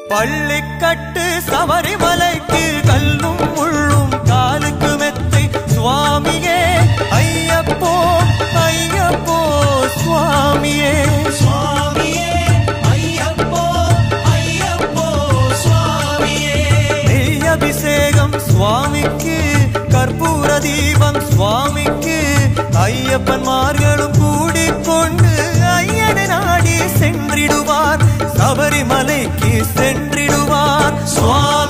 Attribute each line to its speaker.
Speaker 1: பள்ளிக்கட்டு சபரிமலைக்கு கல்லும் முள்ளும் காலுக்கு மெத்தை சுவாமியே ஐயப்போ ஐயப்போ சுவாமியே
Speaker 2: சுவாமியே ஐயப்போ ஐயப்போ சுவாமியே
Speaker 1: நெய் அபிஷேகம் சுவாமிக்கு கற்பூர தீபம் சுவாமிக்கு ஐயப்பன்மார்களும் கூடிக்கொண்டு ஐயனை நாடி சென்றிடுவார் சபரிமலைக்கு சென்றிடுவார் சுவாமி